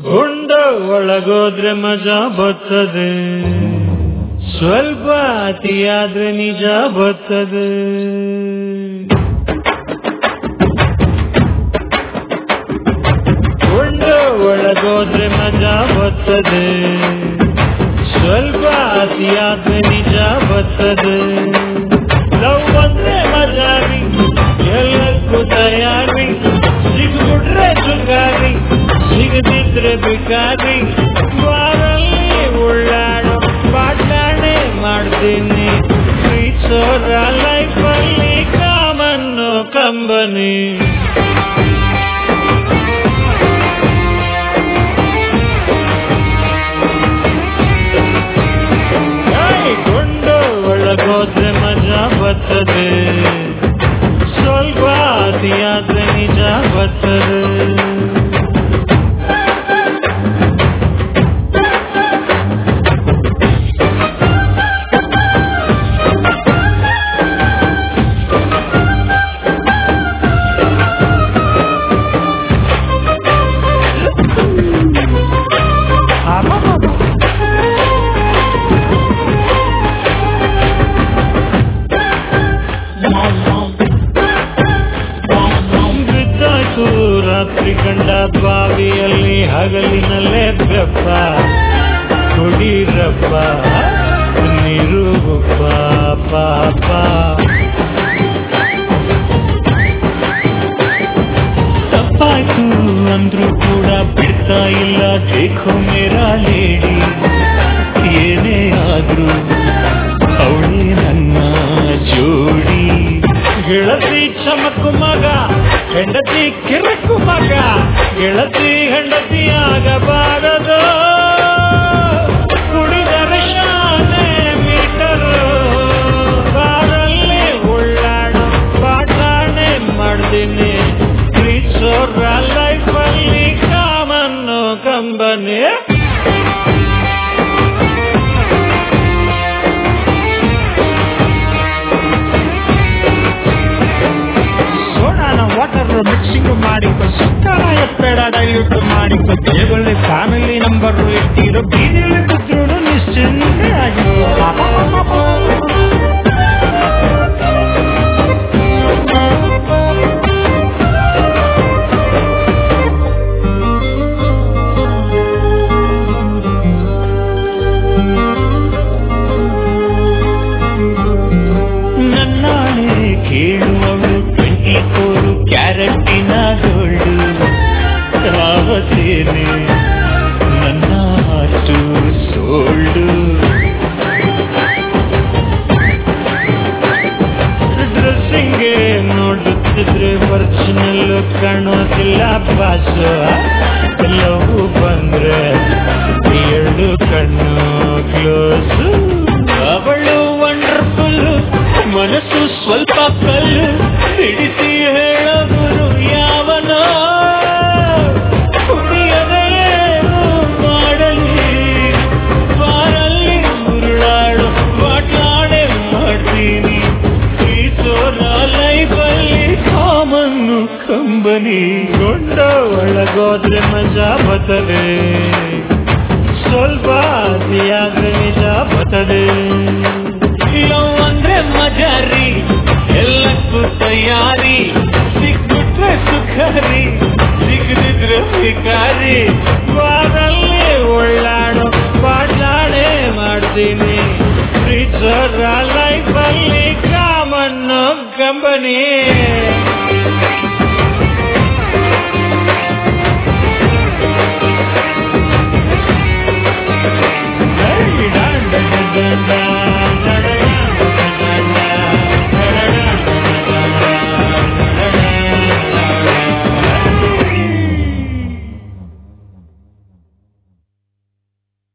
ಗುಂಡ ಒಳಗೋದ್ರೆ ಮಜಾ ಬರ್ತದೆ ಸ್ವಲ್ಪ ಅತಿಯಾದ್ರೆ ನಿಜ ಬರ್ತದೆ ಗುಂಡ ಒಳಗೋದ್ರೆ ಮಜಾ ಬರ್ತದೆ ಸ್ವಲ್ಪ ಅತಿಯಾದ್ರೆ ನಿಜ ಬರ್ತದೆ ಲವ್ ಅಂದ್ರೆ ಮಜಾರಿ ಎಲ್ಲಕ್ಕೂ ತಯಾರಿ ಸಿಗ್ಬಿಟ್ರೆ ಸುಗಾರಿ ಸಿಗದಿದ್ರೆ ಬೇಕಾರಿ ಬಾರಲ್ಲಿ ಉಳ್ಳಾಡೋ ಪಾಠಾಣೆ ಮಾಡ್ತೀನಿ ಪ್ರೀತಿಸೋರ ಲೈಫಲ್ಲಿ ಕಾಮನ್ನು ಕಂಬನಿ ಗೊಂಡು ಒಳಗೋದ್ರೆ ಮಜಾ ಬರ್ತದೆ ಸ್ವಲ್ಪ ಅತಿಯಾದ್ರೆ ನಿಜ ಬರ್ತದೆ ಬಿದ್ದಾಯ್ತು ರಾತ್ರಿ ಕಂಡ ಬಾವಿಯಲ್ಲಿ ಹಗಲಿನಲ್ಲೇ ಬೆಪ್ಪ ಕುಡೀರಪ್ಪ ನೀರು ಗುಪ್ಪ ಪಾಪ ತಪ್ಪಾಯ್ತು ಅಂದ್ರೂ ಕೂಡ ಬಿಡ್ತಾ ಇಲ್ಲ ದೇಖೋ ಮೇರಾ ಲೇಡಿ ಏನೇ ಆದ್ರೂ ಅವಳೇ ನನ್ನ ಜೋಡಿ ಗೆಳತಿ ಚಮಕು ಮಗ ಹೆಂಡತಿ ಕಿರಕು ಮಗ ಗೆಳತಿ ಹೆಂಡತಿ ಆಗಬಾರದು ಕುಡಿದರೆ ಶಾನೆ ಮೀಟರ್ ಬಾರಲ್ಲಿ ಉಳ್ಳಾಡೋ ಪಾಠಾಣೆ ಮಾಡ್ತೀನಿ ಪ್ರೀತಿಸೋರ ಲೈಫಲ್ಲಿ ಕಾಮನ್ನು ಕಂಬನಿ ಸೋಡಾನ ವಾಟರ್ ಮಿಕ್ಸಿಂಗ್ ಮಾಡಿಕೊ ಸುತ್ತಾನ ಎಪ್ಪೆಡ ಡೈಲ್ಯೂಟ್ ಮಾಡಿಕೊ ಜೇಬಲ್ಲಿ ಫ್ಯಾಮಿಲಿ ನಂಬರ್ ಇಟ್ಟಿರೋ ಬೀದಿಲಿ ಬಿದ್ರು ನಿಶ್ಚಿಂತೆ ಆಗಿರೋ ನನ್ನಾಳೆ ಕೇಳುವವಳು ಟ್ವೆಂಟಿ ಫೋರ್ ಕ್ಯಾರೆಟ್ಟಿನ ಗೋಲ್ಡು ರಾವತೇನೆ ನನ್ನ ಹಾಟು ಸೋಲ್ಡು ಡ್ರೆಸ್ಸಿಂಗೆ ನೋಡುತ್ತಿದ್ರೆ ಒರಿಜಿನಲ್ ಕಾಣೋದಿಲ್ಲ ಬಾಸ ಲವ್ ಬಂದ್ರೆ ಎರಡು ಕಣ್ಣು ಕ್ಲೋಸ್ ಅವಳು ವಂಡರ್ಫುಲ್ ಮನಸ್ಸು ಸ್ವಲ್ಪ ಕಲ್ಲು ಬಿಡಿಸಿ ಹೇಳೋರು ಯಾವನೋ ಕುಡಿಯದೆ ಏನು ಮಾಡಲಿ ಬಾರಲ್ಲಿ ಉರುಳಾಡು ಬಾಟ್ಲಾಡೆ ಮಾಡ್ತೀನಿ ಪ್ರೀತೋರ ಲೈಫಲ್ಲಿ ಕಾಮನ್ನು ಕಂಬನಿ ಗೊಂಡ ಒಳಗೋದ್ರೆ ಮಜಾ ಬರ್ತದೆ ಸ್ವಲ್ಪ ಅತಿಯಾದ್ರೆ ನಿಜ ಬರ್ತದೆ ಲವ್ ಅಂದ್ರೆ ಮಜಾರಿ ಎಲ್ಲಕ್ಕೂ ತಯಾರಿ ಸಿಕ್ಬಿಟ್ರೆ ಸುಖರಿ ಸಿಗದಿದ್ರೆ ಭಿಕಾರಿ ಬಾರಲ್ಲಿ ಒಳ್ಳಾಡೋ ಪಾಠಾಳೆ ಮಾಡ್ತೀನಿ ಪ್ರೀತಿಸೋರ ಲೈಫಲ್ಲಿ ಕಾಮನ್ನು ಕಂಬನಿ